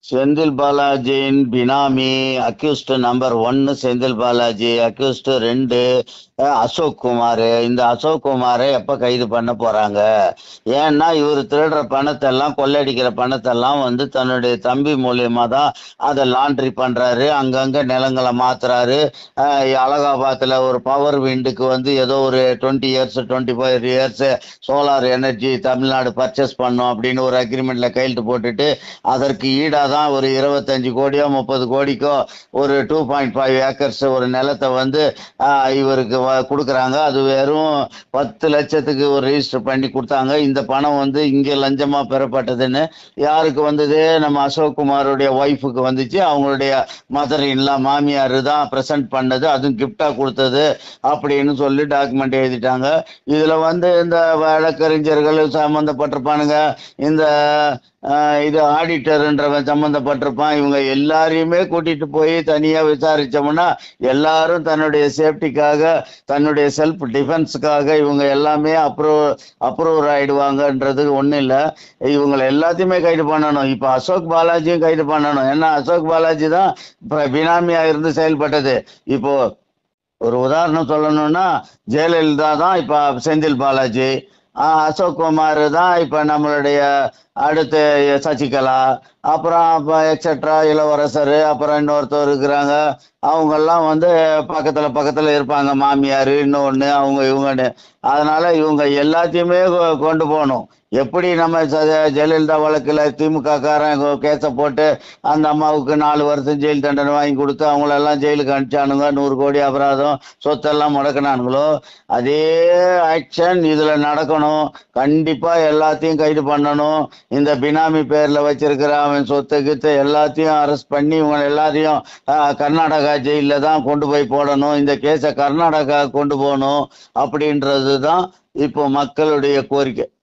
செந்தில் பாலாஜியின் பினாமி accused number ஒன்னு Senthil Balaji accused ரெண்டு அஹ், அசோக் குமார் இந்த அசோக் குமாரை எப்ப கைது பண்ண போறாங்க ஏன்னா இவர் திருடுற பணத்தை எல்லாம் கொள்ளடிக்கிற பணத்தை எல்லாம் வந்து தன்னுடைய தம்பி மூலியமா தான் அதை லாண்ட்ரி பண்றாரு அங்கங்க நிலங்களை மாத்துறாரு அஹ், அலகாபாத்ல ஒரு பவர் விண்டுக்கு வந்து ஏதோ ஒரு twenty years twenty five years solar energy Tamil Nadu purchase பண்ணும் அப்படின்னு ஒரு அக்ரிமெண்ட்ல கையெழுத்து போட்டுட்டு அதற்கு ஈடா தான் ஒரு இருபத்தஞ்சு கோடியோ முப்பது கோடிக்கோ ஒரு டூ பாயிண்ட் ஃபைவ் ஏக்கர்ஸ் ஒரு நிலத்தை வந்து ஆஹ், இவருக்கு வ- கொடுக்குறாங்க அது வெறும் பத்து லட்சத்துக்கு ஒரு ரெஜிஸ்டர் பண்ணி கொடுத்தாங்க இந்த பணம் வந்து இங்கே லஞ்சமா பெறப்பட்டதுன்னு யாருக்கு வந்தது நம்ம அசோக் குமாருடைய ஒய்ஃபுக்கு வந்துச்சு அவங்களுடைய மதர் இன்லா மாமியார் தான் ப்ரெசென்ட் பண்ணது அதுவும் கிஃப்டா கொடுத்தது அப்படின்னு சொல்லி டாக்குமெண்ட் எழுதிட்டாங்க இதுல வந்து இந்த வழக்கறிஞர்கள் சம்பந்தப்பட்டிருப்பானுங்க இந்த ஆஹ், இது ஆடிட்டர்ன்றவன் சம்பந்தப்பட்டிருப்பான் இவங்க எல்லாரையுமே கூட்டிட்டு போய் தனியா விசாரிச்சோம்னா எல்லாரும் தன்னுடைய சேஃப்டிக்காக தன்னுடைய செல்ஃப் டிஃபென்ஸுக்காக இவங்க எல்லாமே அப்ரூவ் அப்ரூவர் ஆயிடுவாங்கன்றது ஒண்ணும் இல்ல இவங்களை எல்லாத்தையுமே கைது பண்ணணும் இப்ப அசோக் பாலாஜியும் கைது பண்ணணும் ஏன்னா அசோக் பாலாஜி தான் இப்ப பினாமியா இருந்து செயல்பட்டது இப்போ ஒரு உதாரணம் சொல்லணும்னா ஜெயலலிதா தான் இப்ப செந்தில் பாலாஜி ஆஹ் அசோக் குமார் தான் இப்ப நம்மளுடைய அடுத்து சசிகலா அப்புறம் இப்போ எக்ஸெட்ரா இளவரசர் அப்புறம் இன்னொருத்தர் இருக்கிறாங்க அவங்கெல்லாம் வந்து பக்கத்துல பக்கத்துல இருப்பாங்க மாமியார் இன்னொன்னு அவங்க இவங்கன்னு அதனால இவங்க எல்லாத்தையுமே கொ- கொண்டு போகணும் எப்படி நம்ம ச- ஜெயலலிதா வழக்குல திமுக காரன் கேஸை போட்டு அந்த அம்மாவுக்கு நாலு வருஷம் ஜெயில் தண்டனை வாங்கி கொடுத்து அவங்களெல்லாம் ஜெயிலுக்கு அனுப்பிச்சானுங்க நூறு கோடி அபராதம் சொத்தெல்லாம் முடக்கினானுங்களோ அதே ஆக்ஷன் இதுல நடக்கணும் கண்டிப்பா எல்லாத்தையும் கைது பண்ணணும் இந்த பினாமி பேர்ல வச்சிருக்கிற அவன் சொத்து கித்து எல்லாத்தையும் அரெஸ்ட் பண்ணி இவங்க எல்லாரையும் ஆஹ், கர்நாடகா ஜெயில தான் கொண்டு போய் போடணும் இந்த கேஸை கர்நாடகா கொண்டு போகணும் அப்படின்றது தான் இப்போ மக்களுடைய கோரிக்கை